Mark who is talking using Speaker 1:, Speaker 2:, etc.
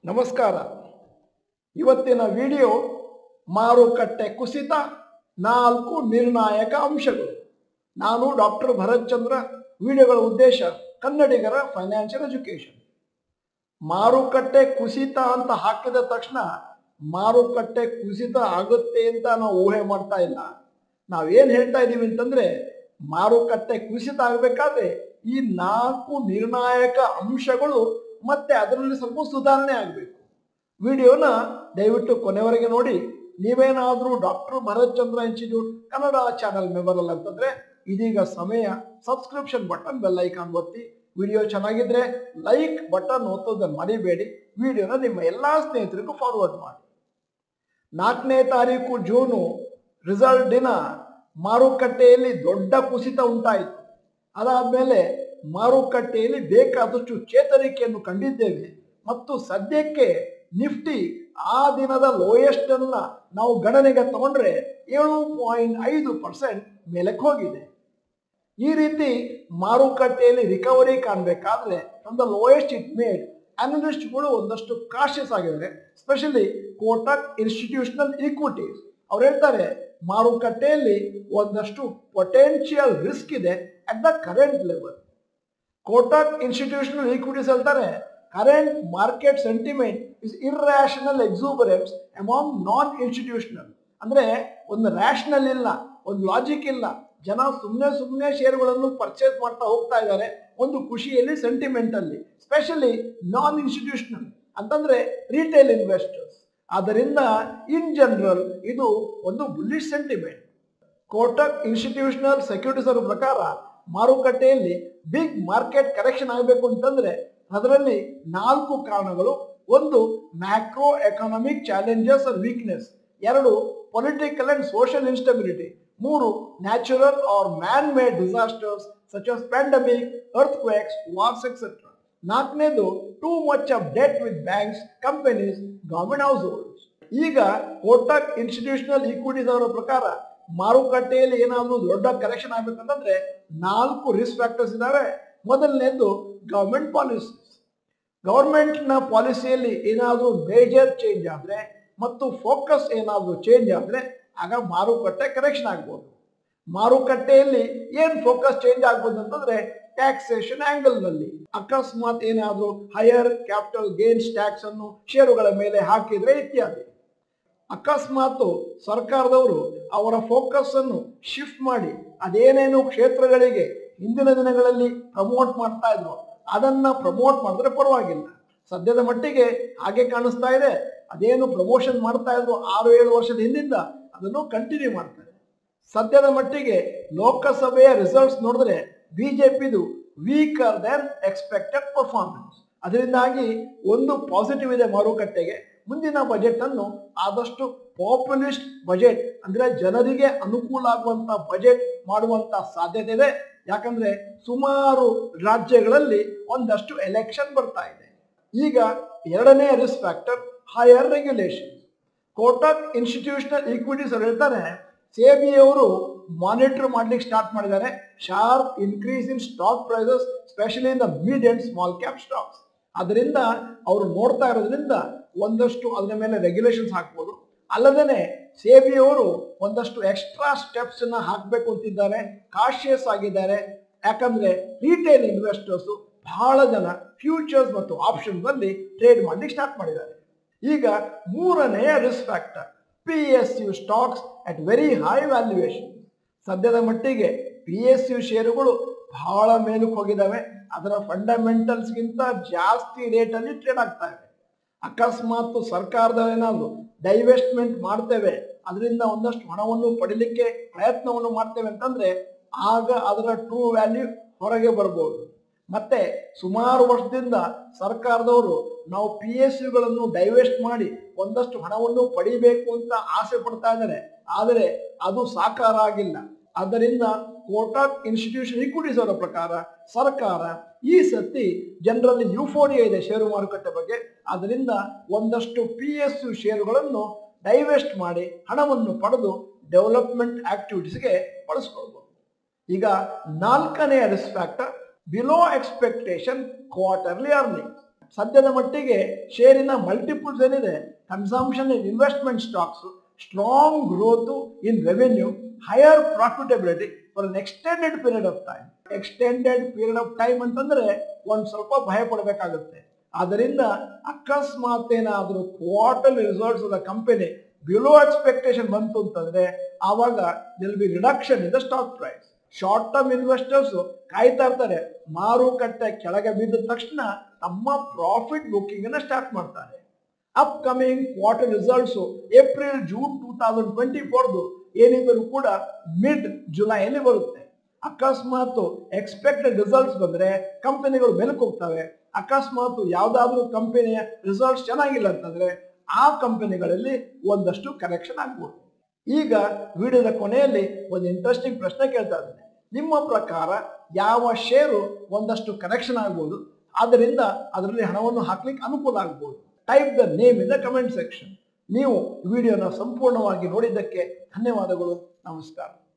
Speaker 1: ನಮಸ್ಕಾರ ಇವತ್ತಿನ ವಿಡಿಯೋ ಮಾರುಕಟ್ಟೆ ಕುಸಿತ ನಾಲ್ಕು ನಿರ್ಣಾಯಕ ಅಂಶಗಳು ನಾನು ಡಾಕ್ಟರ್ ಭರತ್ ಚಂದ್ರ ವಿಡಿಯೋಗಳ ಉದ್ದೇಶ ಕನ್ನಡಿಗರ ಫೈನಾನ್ಷಿಯಲ್ ಎಜುಕೇಶನ್ ಮಾರುಕಟ್ಟೆ ಕುಸಿತ ಅಂತ ಹಾಕಿದ ತಕ್ಷಣ ಮಾರುಕಟ್ಟೆ ಕುಸಿತ ಆಗುತ್ತೆ ಅಂತ ನಾವು ಊಹೆ ಮಾಡ್ತಾ ಇಲ್ಲ ನಾವೇನು ಹೇಳ್ತಾ ಇದ್ದೀವಿ ಅಂತಂದ್ರೆ ಮಾರುಕಟ್ಟೆ ಕುಸಿತ ಆಗಬೇಕಾದ್ರೆ ಈ ನಾಲ್ಕು ನಿರ್ಣಾಯಕ ಅಂಶಗಳು ಮತ್ತೆ ಅದರಲ್ಲಿ ಸ್ವಲ್ಪ ಸುಧಾರಣೆ ಆಗಬೇಕು ವಿಡಿಯೋನ ದಯವಿಟ್ಟು ಕೊನೆವರೆಗೆ ನೋಡಿ ನೀವೇನಾದರೂ doctor Bharath Chandra institute Kannada channel member ಅಲ್ಲ ಅಂತಂದ್ರೆ ಇದೀಗ ಸಮಯ ಸಬ್ಸ್ಕ್ರಿಪ್ಷನ್ ಬಟನ್ ಬೆಲ್ ಐಕಾನ್ ಒತ್ತಿ ವಿಡಿಯೋ ಚೆನ್ನಾಗಿದ್ರೆ ಲೈಕ್ ಬಟನ್ ಒತ್ತೋದನ್ನು ಮರಿಬೇಡಿ ವಿಡಿಯೋನ ನಿಮ್ಮ ಎಲ್ಲಾ ಸ್ನೇಹಿತರಿಗೂ ಫಾರ್ವರ್ಡ್ ಮಾಡಿ ನಾಲ್ಕನೇ ತಾರೀಕು ಜೂನು ರಿಸಲ್ಟ್ ದಿನ ಮಾರುಕಟ್ಟೆಯಲ್ಲಿ ದೊಡ್ಡ ಕುಸಿತ ಉಂಟಾಯಿತು ಅದಾದ್ಮೇಲೆ ಮಾರುಕಟ್ಟೆಯಲ್ಲಿ ಬೇಕಾದಷ್ಟು ಚೇತರಿಕೆಯನ್ನು ಕಂಡಿದ್ದೇವೆ ಮತ್ತು ಸದ್ಯಕ್ಕೆ ನಿಫ್ಟಿ ಆ ದಿನದ ಲೋಯೆಸ್ಟ್ ಅನ್ನ ನಾವು ಗಣನೆಗೆ ತಗೊಂಡ್ರೆ ಏಳು ಪಾಯಿಂಟ್ ಐದು ಪರ್ಸೆಂಟ್ ಮೇಲಕ್ಕೆ ಹೋಗಿದೆ ಈ ರೀತಿ ಮಾರುಕಟ್ಟೆಯಲ್ಲಿ ರಿಕವರಿ ಕಾಣಬೇಕಾದ್ರೆ from the lowest it made ಅನಲಿಸ್ಟ್ಗಳು ಒಂದಷ್ಟು ಕಾಶಿಯಸ್ ಆಗಿದ್ದಾರೆ ಸ್ಪೆಷಲಿ ಕೋಟಕ್ ಇನ್ಸ್ಟಿಟ್ಯೂಷನಲ್ ಈಕ್ವಿಟೀಸ್ ಅವ್ರು ಹೇಳ್ತಾರೆ ಮಾರುಕಟ್ಟೆಯಲ್ಲಿ ಒಂದಷ್ಟು ಪೊಟೆನ್ಷಿಯಲ್ ರಿಸ್ಕ್ ಇದೆ at the current level Kotak institutional equities ಹೇಳ್ತಾರೆ current market sentiment is irrational exuberance among non institutional ಅಂದ್ರೆ ಒಂದು ರ್ಯಾಷನಲ್ ಇಲ್ಲ ಒಂದು ಲಾಜಿಕ್ ಇಲ್ಲ ಜನ ಸುಮ್ಮನೆ ಸುಮ್ಮನೆ ಶೇರ್ಗಳನ್ನು ಪರ್ಚೇಸ್ ಮಾಡ್ತಾ ಹೋಗ್ತಾ ಇದ್ದಾರೆ ಒಂದು ಖುಷಿಯಲ್ಲಿ ಸೆಂಟಿಮೆಂಟ್ ಅಲ್ಲಿ ಸ್ಪೆಷಲಿ ನಾನ್ ಇನ್ಸ್ಟಿಟ್ಯೂಷನಲ್ ಅಂತಂದ್ರೆ ರಿಟೇಲ್ ಇನ್ವೆಸ್ಟರ್ಸ್ ಆದ್ದರಿಂದ ಇನ್ ಜನರಲ್ ಇದು ಒಂದು bullish sentiment Kotak institutional securities ಅವರ ಪ್ರಕಾರ ಮಾರುಕಟ್ಟೆಯಲ್ಲಿ ಬಿಗ್ ಮಾರ್ಕೆಟ್ ಕರೆಕ್ಷನ್ ಆಗಬೇಕು ಅಂತಂದ್ರೆ ಅದರಲ್ಲಿ ನಾಲ್ಕು ಕಾರಣಗಳು ಒಂದು macro economic challenges and weakness ಎರಡು ಪೊಲಿಟಿಕಲ್ ಅಂಡ್ ಸೋಷಿಯಲ್ ಇನ್ಸ್ಟೆಬಿಲಿಟಿ ಮೂರು natural or man made disasters such as pandemic earthquakes wars etcetera ನಾಲ್ಕನೇದು too much of debt with banks companies government households ಈಗ Kotak institutional equities ಅವರ ಪ್ರಕಾರ ಮಾರುಕಟ್ಟೆಯಲ್ಲಿ ಏನಾದರೂ ದೊಡ್ಡ correction ಆಗ್ಬೇಕಂತಂದ್ರೆ ನಾಲ್ಕು ರಿಸ್ಕ್ ಫ್ಯಾಕ್ಟರ್ಸ್ ಇದಾವೆ ಮೊದಲನೇದು ಗವರ್ಮೆಂಟ್ ಪಾಲಿಸೀಸ್ ಗವರ್ಮೆಂಟ್ನ ಪಾಲಿಸಿಯಲ್ಲಿ ಏನಾದರೂ ಮೇಜರ್ ಚೇಂಜ್ ಆದರೆ ಮತ್ತು ಫೋಕಸ್ ಏನಾದರೂ ಚೇಂಜ್ ಆದರೆ ಆಗ ಮಾರುಕಟ್ಟೆ ಕರೆಕ್ಷನ್ ಆಗ್ಬೋದು ಮಾರುಕಟ್ಟೆಯಲ್ಲಿ ಏನು ಫೋಕಸ್ ಚೇಂಜ್ ಆಗ್ಬೋದು ಅಂತಂದ್ರೆ ಟ್ಯಾಕ್ಸೇಷನ್ ಆಂಗಲ್ ನಲ್ಲಿ ಅಕಸ್ಮಾತ್ ಏನಾದರೂ ಹೈಯರ್ ಕ್ಯಾಪಿಟಲ್ ಗೇನ್ಸ್ ಟ್ಯಾಕ್ಸ್ ಅನ್ನು ಷೇರುಗಳ ಮೇಲೆ ಹಾಕಿದ್ರೆ ಇತ್ಯಾದಿ ಅಕಸ್ಮಾತ್ ಸರ್ಕಾರದವರು ಅವರ ಫೋಕಸ್ ಅನ್ನು ಶಿಫ್ಟ್ ಮಾಡಿ ಅದೇನೇನು ಕ್ಷೇತ್ರಗಳಿಗೆ ಹಿಂದಿನ ದಿನಗಳಲ್ಲಿ ಪ್ರಮೋಟ್ ಮಾಡ್ತಾ ಇದ್ರು ಅದನ್ನ ಪ್ರಮೋಟ್ ಮಾಡಿದ್ರೆ ಪರವಾಗಿಲ್ಲ ಸದ್ಯದ ಮಟ್ಟಿಗೆ ಹಾಗೆ ಕಾಣಿಸ್ತಾ ಇದೆ ಅದೇನು ಪ್ರಮೋಷನ್ ಮಾಡ್ತಾ ಇದ್ರು ಆರು ಏಳು ವರ್ಷದ ಹಿಂದಿಂದ ಅದನ್ನು ಕಂಟಿನ್ಯೂ ಮಾಡ್ತಾರೆ ಸದ್ಯದ ಮಟ್ಟಿಗೆ ಲೋಕಸಭೆಯ ರಿಸಲ್ಟ್ಸ್ ನೋಡಿದ್ರೆ ಬಿಜೆಪಿದು ವೀಕರ್ ದೆನ್ ಎಕ್ಸ್ಪೆಕ್ಟೆಡ್ ಪರ್ಫಾರ್ಮೆನ್ಸ್ ಅದರಿಂದಾಗಿ ಒಂದು ಪಾಸಿಟಿವ್ ಇದೆ ಮಾರುಕಟ್ಟೆಗೆ ಮುಂದಿನ ಬಜೆಟ್ ಅನ್ನು ಆದಷ್ಟು ಪಾಪ್ಯುಲಿಸ್ಟ್ ಬಜೆಟ್ ಅಂದ್ರೆ ಜನರಿಗೆ ಅನುಕೂಲ ಆಗುವಂತ ಬಜೆಟ್ ಮಾಡುವಂತ ಸಾಧ್ಯತೆ ಇದೆ ಯಾಕಂದ್ರೆ ಸುಮಾರು ರಾಜ್ಯಗಳಲ್ಲಿ ಒಂದಷ್ಟು ಎಲೆಕ್ಷನ್ ಬರ್ತಾ ಇದೆ ಈಗ ಎರಡನೇ risk factor higher regulation Kotak institutional equities ಅವ್ರು ಹೇಳ್ತಾರೆ ಸೇಬಿಯವರು ಮಾನಿಟರ್ ಮಾಡ್ಲಿಕ್ಕೆ ಸ್ಟಾರ್ಟ್ ಮಾಡಿದ್ದಾರೆ sharp increase in stock prices specially in the mid and small cap stocks ಅದರಿಂದ ಅವರು ನೋಡ್ತಾ ಇರೋದ್ರಿಂದ ಒಂದಷ್ಟು ಅದರ ಮೇಲೆ ರೆಗ್ಯುಲೇಷನ್ಸ್ ಹಾಕ್ಬೋದು ಅಲ್ಲದೇ ಸೇಬಿಯವರು ಒಂದಷ್ಟು ಎಕ್ಸ್ಟ್ರಾ ಸ್ಟೆಪ್ಸ್ ಅನ್ನ ಹಾಕಬೇಕು ಅಂತಿದ್ದಾರೆ ಕಾಶಿಯಸ್ ಆಗಿದ್ದಾರೆ ಯಾಕಂದ್ರೆ ರಿಟೇಲ್ ಇನ್ವೆಸ್ಟರ್ಸ್ ಬಹಳ ಜನ ಫ್ಯೂಚರ್ಸ್ ಮತ್ತು ಆಪ್ಷನ್ಸ್ ಅಲ್ಲಿ ಟ್ರೇಡ್ ಮಾಡ್ಲಿಕ್ಕೆ ಸ್ಟಾರ್ಟ್ ಮಾಡಿದ್ದಾರೆ ಈಗ ಮೂರನೆಯ risk factor P S U stocks at very high valuation ಸದ್ಯದ ಮಟ್ಟಿಗೆ ಪಿ ಎಸ್ ಯು ಷೇರುಗಳು ಬಹಳ ಮೇಲಕ್ಕೆ ಹೋಗಿದ್ದಾವೆ ಅದರ ಫಂಡಮೆಂಟಲ್ಸ್ಗಿಂತ ಜಾಸ್ತಿ ರೇಟಲ್ಲಿ ಟ್ರೇಡ್ ಆಗ್ತಾ ಇವೆ ಅಕಸ್ಮಾತ್ ಸರ್ಕಾರದಲ್ಲೇನಾದ್ರು ಡೈವೆಸ್ಟ್ಮೆಂಟ್ ಮಾಡ್ತೇವೆ ಅದರಿಂದ ಒಂದಷ್ಟು ಹಣವನ್ನು ಪಡಿಲಿಕ್ಕೆ ಪ್ರಯತ್ನವನ್ನು ಮಾಡ್ತೇವೆ ಅಂತಂದ್ರೆ ಆಗ ಅದರ ಟ್ರೂ ವ್ಯಾಲ್ಯೂ ಹೊರಗೆ ಬರ್ಬೋದು ಮತ್ತೆ ಸುಮಾರು ವರ್ಷದಿಂದ ಸರ್ಕಾರದವರು ನಾವು ಪಿ ಎಸ್ ಯುಗಳನ್ನು ಡೈವೆಸ್ಟ್ ಮಾಡಿ ಒಂದಷ್ಟು ಹಣವನ್ನು ಪಡಿಬೇಕು ಅಂತ ಆಸೆ ಪಡ್ತಾ ಇದ್ದಾರೆ ಆದರೆ ಅದು ಸಾಕಾರ ಆಗಿಲ್ಲ ಆದ್ದರಿಂದ ಕೋಟಕ್ ಇನ್ಸ್ಟಿಟ್ಯೂಷನ್ ಈಕ್ವಿಟೀಸ್ ಅವರ ಪ್ರಕಾರ ಸರ್ಕಾರ ಈ ಸತಿ ಜನರಲ್ಲಿ ಯುಫೋರಿಯಾ ಇದೆ ಷೇರು ಮಾರುಕಟ್ಟೆ ಬಗ್ಗೆ ಅದರಿಂದ ಒಂದಷ್ಟು ಪಿ ಎಸ್ ಯು ಷೇರುಗಳನ್ನು ಡೈವೆಸ್ಟ್ ಮಾಡಿ ಹಣವನ್ನು ಪಡೆದು ಡೆವಲಪ್ಮೆಂಟ್ ಆಕ್ಟಿವಿಟೀಸ್ಗೆ ಬಳಸ್ಕೊಳ್ಬೋದು ಈಗ ನಾಲ್ಕನೆಯ risk factor below expectation quarterly earnings ಸದ್ಯದ ಮಟ್ಟಿಗೆ ಶೇರಿನ ಮಲ್ಟಿಪಲ್ಸ್ ಏನಿದೆ consumption in investment stocks strong growth in revenue higher profitability for an extended period of time extended period of time ಅಂತಂದ್ರೆ ಒಂದ್ ಸ್ವಲ್ಪ ಭಯ ಪಡಬೇಕಾಗುತ್ತೆ ಆದ್ದರಿಂದ ಅಕಸ್ಮಾತ್ ಏನಾದರೂ quarter results of the company below expectation ಬಂತು ಅಂತಂದ್ರೆ ಆವಾಗ there'll be reduction in the stock price short term investors ಕಾಯ್ತಾ ಇರ್ತಾರೆ ಮಾರುಕಟ್ಟೆ ಕೆಳಗೆ ಬಿದ್ದ ತಕ್ಷಣ ತಮ್ಮ ಪ್ರಾಫಿಟ್ ಬುಕ್ಕಿಂಗ್ ಅನ್ನ ಸ್ಟಾರ್ಟ್ ಮಾಡ್ತಾರೆ upcoming quarter results April June two thousand twenty ಫೋರ್ದು ಏನಿದ್ರು ಕೂಡ ಮಿಡ್ ಜುಲೈಯಲ್ಲಿ ಬರುತ್ತೆ ಅಕಸ್ಮಾತ್ ಎಕ್ಸ್ಪೆಕ್ಟೆಡ್ ರಿಸಲ್ಟ್ಸ್ ಬಂದ್ರೆ ಕಂಪನಿಗಳು ಬೆಲಕ್ಕೆ ಹೋಗ್ತವೆ ಅಕಸ್ಮಾತ್ ಯಾವ್ದಾದ್ರು ಕಂಪನಿಯ ರಿಸಲ್ಟ್ಸ್ ಚೆನ್ನಾಗಿಲ್ಲ ಅಂತಂದ್ರೆ ಆ ಕಂಪನಿಗಳಲ್ಲಿ ಒಂದಷ್ಟು ಕರೆಕ್ಷನ್ ಆಗ್ಬೋದು ಈಗ ವಿಡಿಯೋದ ಕೊನೆಯಲ್ಲಿ ಒಂದು ಇಂಟ್ರೆಸ್ಟಿಂಗ್ ಪ್ರಶ್ನೆ ಕೇಳ್ತಾ ಇದ್ದೇನೆ ನಿಮ್ಮ ಪ್ರಕಾರ ಯಾವ ಶೇರು ಒಂದಷ್ಟು ಕರೆಕ್ಷನ್ ಆಗ್ಬೋದು ಆದ್ದರಿಂದ ಅದರಲ್ಲಿ ಹಣವನ್ನು ಹಾಕ್ಲಿಕ್ಕೆ ಅನುಕೂಲ ಆಗ್ಬೋದು type the name in the comment section ನೀವು ವಿಡಿಯೋನ ಸಂಪೂರ್ಣವಾಗಿ ನೋಡಿದ್ದಕ್ಕೆ ಧನ್ಯವಾದಗಳು ನಮಸ್ಕಾರ